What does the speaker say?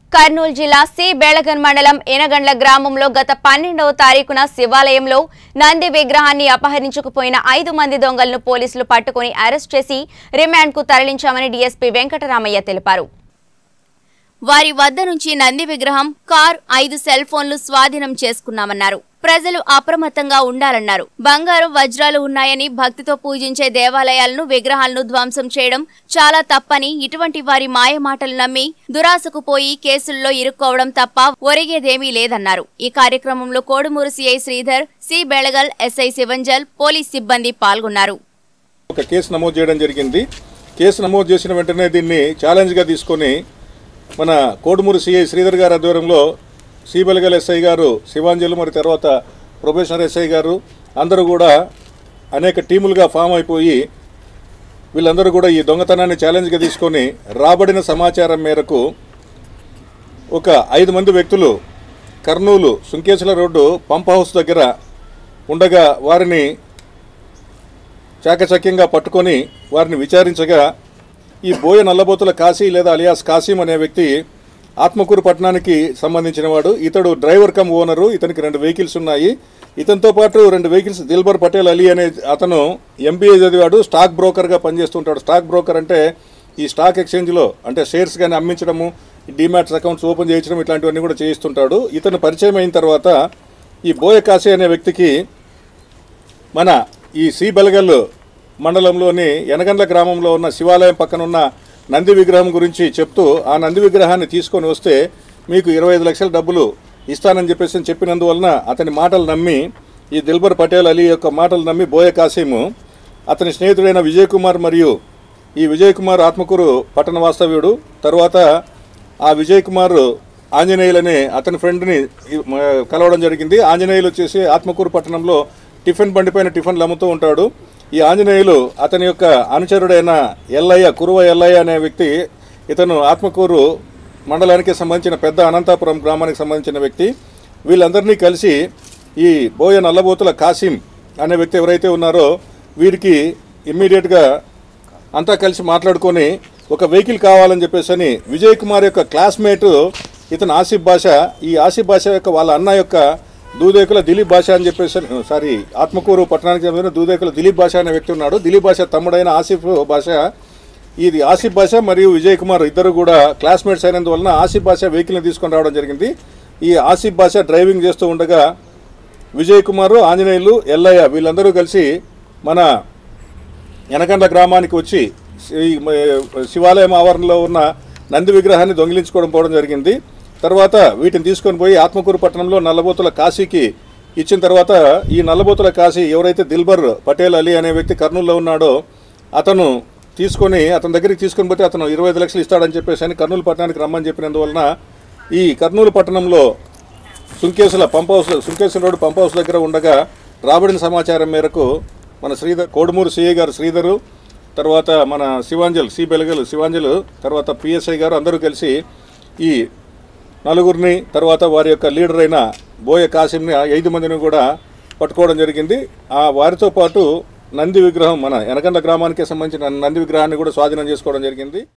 కర్నూలు జిల్లా సి బేళగన్ మండలం ఎనగండ్ల గ్రామంలో గత పన్నెండవ తారీఖున శివాలయంలో నంది విగ్రహాన్ని అపహరించుకుపోయిన ఐదు మంది దొంగలను పోలీసులు పట్టుకుని అరెస్ట్ చేసి రిమాండ్కు తరలించామని డీఎస్పీ వెంకటరామయ్య తెలిపారు వారి వద్ద నుంచి నంది విగ్రహం కార్ ఐదు సెల్ ఫోన్లు స్వాధీనం చేసుకున్నామన్నారు ప్రజలు అప్రమత్తంగా ఉండాలన్నారు బంగారం వజ్రాలు ఉన్నాయని భక్తితో పూజించే దేవాలయాలను విగ్రహాలను ధ్వంసం చేయడం చాలా తప్పని ఇటువంటి వారి మాయ మాటలు నమ్మి దురాశకు పోయి కేసుల్లో ఇరుక్కోవడం తప్ప ఒరిగేదేమీ లేదన్నారు ఈ కార్యక్రమంలో Kodumuru CI Sridhar C Belagal SI Sivanjal police సిబ్బంది పాల్గొన్నారు ఒక కేసు నమోదు చేయడం జరిగింది కేసు నమోదు చేసిన వెంటనే దీన్ని ఛాలెంజ్గా తీసుకొని మన కోడుమూరు సిఐ శ్రీధర్ గారి ఆధ్వర్యంలో సిబెలగల్ ఎస్ఐ గారు శివాంజలు మరి తర్వాత ప్రొఫెషనర్ ఎస్ఐ గారు అందరూ కూడా అనేక టీములుగా ఫామ్ అయిపోయి వీళ్ళందరూ కూడా ఈ దొంగతనాన్ని ఛాలెంజ్గా తీసుకొని రాబడిన సమాచారం మేరకు ఒక ఐదు మంది వ్యక్తులు Kurnool Sunkeshwara road pump house దగ్గర ఉండగా వారిని చాకచక్యంగా పట్టుకొని వారిని విచారించగా ఈ బోయ నల్లబోతుల కాశీ లేదా అలియాస్ కాసీం అనే వ్యక్తి ఆత్మకూరు పట్టణానికి సంబంధించిన వాడు ఇతడు డ్రైవర్ కమ్ ఓనరు ఇతనికి రెండు వెహికల్స్ ఉన్నాయి ఇతనితో పాటు రెండు వెహికల్స్ దిల్బర్ పటేల్ అలీ అనే అతను ఎంబీఏ చదివాడు స్టాక్ బ్రోకర్గా పనిచేస్తుంటాడు స్టాక్ బ్రోకర్ అంటే ఈ స్టాక్ ఎక్స్చేంజ్లో అంటే షేర్స్ కానీ అమ్మించడము డిమాట్స్ అకౌంట్స్ ఓపెన్ చేయించడం ఇట్లాంటివన్నీ కూడా చేయిస్తుంటాడు ఇతను పరిచయం అయిన తర్వాత ఈ బోయ కాశీ అనే వ్యక్తికి మన ఈ సి బెలగల్ మండలంలోని యనగండ్ల గ్రామంలో ఉన్న శివాలయం పక్కన ఉన్న నంది విగ్రహం గురించి చెప్తూ ఆ నంది విగ్రహాన్ని తీసుకొని వస్తే మీకు ఇరవై ఐదు లక్షల డబ్బులు ఇస్తానని చెప్పేసి చెప్పినందువలన అతని మాటలు నమ్మి ఈ దిల్బర్ పటేల్ అలీ యొక్క మాటలు నమ్మి బోయ కాసీము అతని స్నేహితుడైన విజయ్ కుమార్ మరియు ఈ విజయ్ కుమార్ ఆత్మకూరు పట్టణ వాస్తవ్యుడు తర్వాత ఆ విజయ్ కుమార్ ఆంజనేయులనే అతని ఫ్రెండ్ని ఈ- మ- కలవడం జరిగింది ఆంజనేయులు వచ్చేసి ఆత్మకూరు పట్టణంలో టిఫిన్ బండిపైన టిఫిన్లు అమ్ముతూ ఉంటాడు ఈ ఆంజనేయులు అతని యొక్క అనుచరుడైన ఎల్లయ్య కురువ ఎల్లయ్య అనే వ్యక్తి ఇతను ఆత్మకూరు మండలానికి సంబంధించిన పెద్ద అనంతాపురం గ్రామానికి సంబంధించిన వ్యక్తి వీళ్ళందరినీ కలిసి ఈ బోయ నల్లబోతుల కాసిం అనే వ్యక్తి ఎవరైతే ఉన్నారో వీరికి ఇమ్మీడియట్గా అంతా కలిసి మాట్లాడుకొని ఒక వెహికల్ కావాలని చెప్పేసి అని విజయ్ కుమార్ యొక్క క్లాస్మేట్ ఇతను ఆసిఫ్ భాష ఈ ఆసిఫ్ భాష యొక్క వాళ్ళ అన్న యొక్క దూదేకుల దిలీప్ భాష అని చెప్పేసి అని- సారీ ఆత్మకూరు పట్టణానికి చెందిన దూదేకుల దిలీప్ భాష అనే వ్యక్తి ఉన్నాడు దిలీప్ భాష తమ్ముడైన ఆసిఫ్ భాష ఇది ఆసిఫ్ భాష మరియు విజయ్ కుమార్ ఇద్దరు కూడా క్లాస్మేట్స్ అయినందువలన ఆసిఫ్ భాష వెహికల్ని తీసుకొని రావడం జరిగింది ఈ ఆసిఫ్ భాష డ్రైవింగ్ చేస్తూ ఉండగా విజయ్ కుమార్ ఆంజనేయులు ఎల్లయ్య వీళ్ళందరూ కలిసి మన యనకండ గ్రామానికి వచ్చి ఈ మ- శివాలయం ఆవరణలో ఉన్న నంది విగ్రహాన్ని దొంగిలించుకోవడం పోవడం జరిగింది తర్వాత వీటిని తీసుకొని పోయి ఆత్మకూరు పట్టణంలో నల్లబోతుల కాశీకి ఇచ్చిన తర్వాత ఈ నల్లబోతుల కాశీ ఎవరైతే దిల్బర్ పటేల్ అలీ అనే వ్యక్తి కర్నూలులో ఉన్నాడో అతను తీసుకొని అతని దగ్గరికి తీసుకొని పోతే అతను ఇరవై ఐదు లక్షలు ఇస్తాడని చెప్పేసి అని కర్నూలు పట్టణానికి రమ్మని చెప్పినందువలన ఈ కర్నూలు పట్టణంలో Sunkesula pump house Sunkesula road pump house దగ్గర ఉండగా రాబడిన సమాచారం మేరకు మన శ్రీధర్ కోడుమూరు సిఐ గారు శ్రీధరు తర్వాత మన శివాంజల్ సి బెలగలు శివాంజలు తర్వాత పిఎస్ఐ గారు అందరూ కలిసి ఈ నలుగురిని తర్వాత వారి యొక్క లీడర్ అయిన బోయ కాసింని ఆ ఐదు మందిని కూడా పట్టుకోవడం జరిగింది ఆ వారితో పాటు నంది విగ్రహం మన ఎనకండ గ్రామానికి సంబంధించిన నంది విగ్రహాన్ని కూడా స్వాధీనం చేసుకోవడం జరిగింది